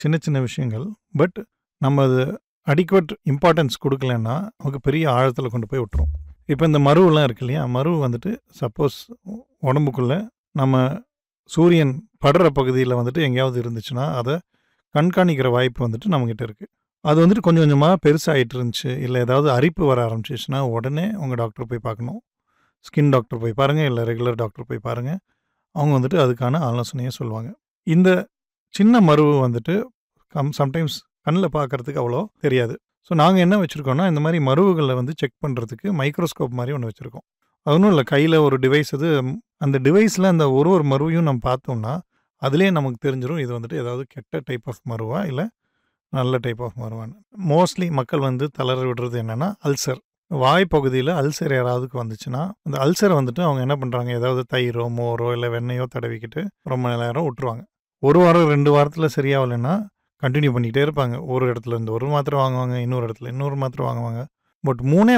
சின்ன சின்ன விஷயங்கள். பட் நம்ம அது அடிக்வெட் இம்பார்ட்டன்ஸ் குடுக்கலன்னா, நமக்கு பெரிய ஆழத்தில கொண்டு போய் விட்டுரும். இப்ப இந்த மருவுலாம் இருக்கு இல்லையா? மருவு வந்துட்டு சப்போஸ் உடம்புக்குள்ள நம்ம சூரியன் படுற பகுதியில வந்துட்டு எங்கேயாவது இருந்துச்சுன்னா, அத கண்காணிக்கிற வாய்ப்பு வந்துட்டு நம்மகிட்ட இருக்கு. அது வந்துட்டு கொஞ்சம் கொஞ்சமா பெருசாயிட்டு இருந்துச்சு, இல்ல ஏதாவது அரிப்பு வர ஆரம்பிச்சுச்சுன்னா, உடனே உங்க டாக்டர போய் பார்க்கணும். ஸ்கின் டாக்டர் போய் பாருங்க, இல்ல ரெகுலர் டாக்டர் போய் பாருங்க. அவங்க வந்துட்டு அதுக்கான ஆலோசனைய சொல்லுவாங்க. இந்த சின்ன மருவு வந்துட்டு கம் சம்டைம்ஸ் கண்ல பார்க்கறதுக்கு அவ்வளோ தெரியாது. ஸோ நாங்க என்ன வச்சிருக்கோம்னா, இந்த மாரி மருவுகள வந்து செக் பண்றதுக்கு மைக்ரோஸ்கோப் மாரி ஒண்ணு வச்சிருக்கோம். அது ஒண்ணும் இல்ல. கையில ஒரு டிவைஸ் அது அந்த டிவைஸ்ல அந்த ஒரு ஒரு மருவையும் நம்ம பார்த்தோம்னா, அதிலேயே நமக்கு தெரிஞ்சிரும் இது வந்துட்டு ஏதாவது கெட்ட டைப் ஆஃப் மருவா, இல்ல நல்ல டைப் ஆஃப் மருவான்னு. மோஸ்ட்லி மக்கள் வந்து தளர விடுறது என்னன்னா, அல்சர். வாய் பகுதியில அல்சர் யாராவதுக்கு வந்துச்சுன்னா, அந்த அல்சர வந்துட்டு அவங்க என்ன பண்றாங்க, ஏதாவது தயிரோ, மோரோ இல்ல வெண்ணெயோ தடவிக்கிட்டு ரொம்ப நேரம் விட்டுருவாங்க. 1 வாரம், 2 வாரத்தில சரியாவலன்னா, கன்டின்யூ பண்ணிக்கிட்டே இருப்பாங்க. ஒரு இடத்துல இருந்து ஒரு மாத்திரை வாங்குவாங்க, இன்னொரு இடத்துல இன்னொரு மாத்திரை வாங்குவாங்க. பட் 3